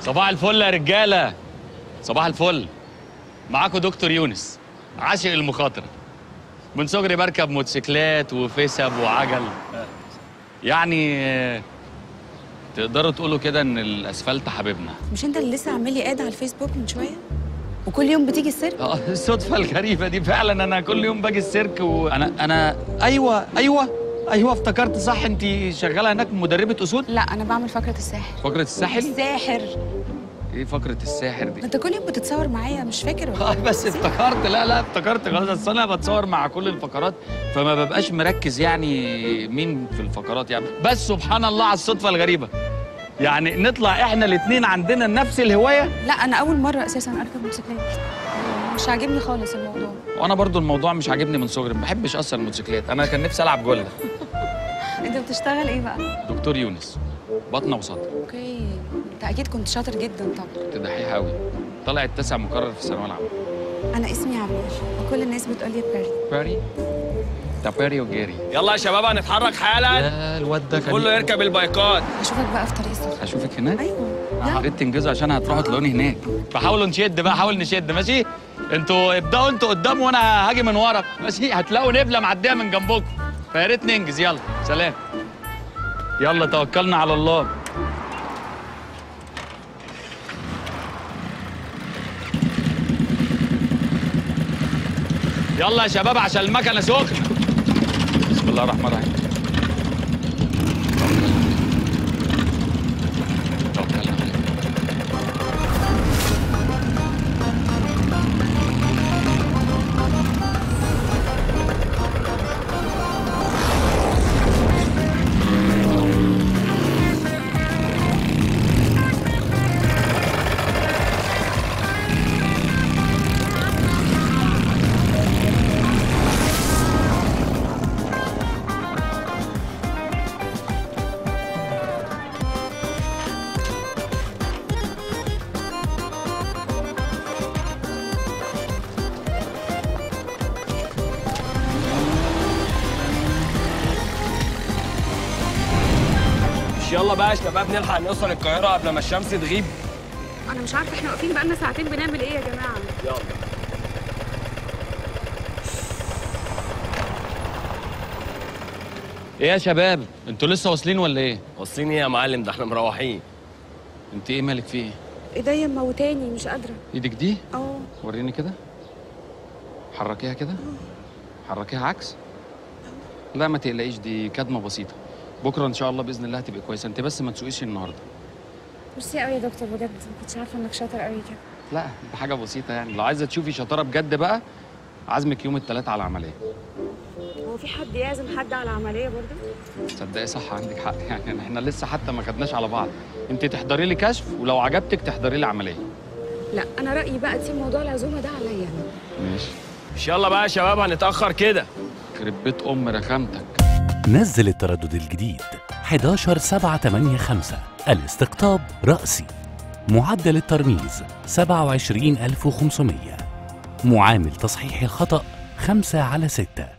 صباح الفل يا رجاله صباح الفل معاكم دكتور يونس عاشق المخاطره من صغري بركب موتوسيكلات وفسب وعجل يعني آه، تقدروا تقولوا كده ان الاسفلت حبيبنا مش انت اللي لسه عامل لي اد على الفيسبوك من شويه وكل يوم بتيجي السيرك اه الصدفه الغريبه دي فعلا انا كل يوم باجي السيرك وانا انا ايوه ايوه ايوه افتكرت صح انت شغاله هناك مدربه اسود لا انا بعمل فقره الساحر فقره الساحل الساحر ايه فقره الساحر دي انت كل يوم بتتصور معايا مش فاكر ولا اه إيه؟ بس افتكرت لا لا افتكرت خلاص اصل انا بتصور مع كل الفقرات فما ببقاش مركز يعني مين في الفقرات يعني بس سبحان الله على الصدفه الغريبه يعني نطلع احنا الاثنين عندنا نفس الهوايه لا انا اول مره اساسا اركب موتوسيكلات مش عاجبني خالص الموضوع وانا برضو الموضوع مش عاجبني من صغري ما بحبش اصلا الموتوسيكلات انا كان نفسي العب جله انت بتشتغل ايه بقى دكتور يونس بطنه وسطر اوكي انت اكيد كنت شاطر جدا طبعا كنت دحيح قوي طلع التاسع مكرر في الثانويه العامه انا اسمي عبير وكل الناس بتقول لي بيري باري ده باري وجيري يلا يا شباب هنتحرك حالا يا الواد ده كان كله يركب البايكات اشوفك بقى في طريق السفر اشوفك هناك ايوه يا يلا ريت تنجزوا عشان هتروحوا تلاقوني هناك فحاولوا نشد بقى حاول نشد ماشي انتوا ابداوا انتوا قدام وانا هاجي من ورا ماشي هتلاقوا نبله معديه من جنبكم فيا ريت ننجز يلا سلام يلا توكلنا على الله يلا يا شباب عشان المكنه سخنه بسم الله الرحمن الرحيم توكلنا على الله مش يلا بقى يا شباب نلحق نوصل القاهرة قبل ما الشمس تغيب انا مش عارفه احنا واقفين بقالنا ساعتين بنعمل ايه يا جماعه يلا ايه يا شباب انتوا لسه واصلين ولا ايه واصلين ايه يا معلم ده احنا مروحين انت ايه مالك في ايه ايديا موتاني مش قادره ايدك دي اه وريني كده حركيها كده حركيها عكس لا ما تقلقيش دي كدمه بسيطه بكره ان شاء الله باذن الله هتبقى كويسه انت بس ما تسوقيش النهارده ميرسي قوي يا دكتور بجد ما كنتش عارفه انك شاطر قوي كده لا دي حاجه بسيطه يعني لو عايزه تشوفي شطاره بجد بقى عزمك يوم الثلاثاء على العمليه هو في حد يعزم حد على عمليه برضه تصدقي صح عندك حق يعني احنا لسه حتى ما خدناش على بعض انت تحضري لي كشف ولو عجبتك تحضري لي عمليه لا انا رايي بقى تسيب موضوع العزومه ده عليا انا ماشي مش يلا بقى يا شباب هنتأخر كده يخرب بيت ام رخامتك نزل التردد الجديد 11 7 8 5 الاستقطاب رأسي معدل الترميز 27500 معامل تصحيح الخطأ 5 على 6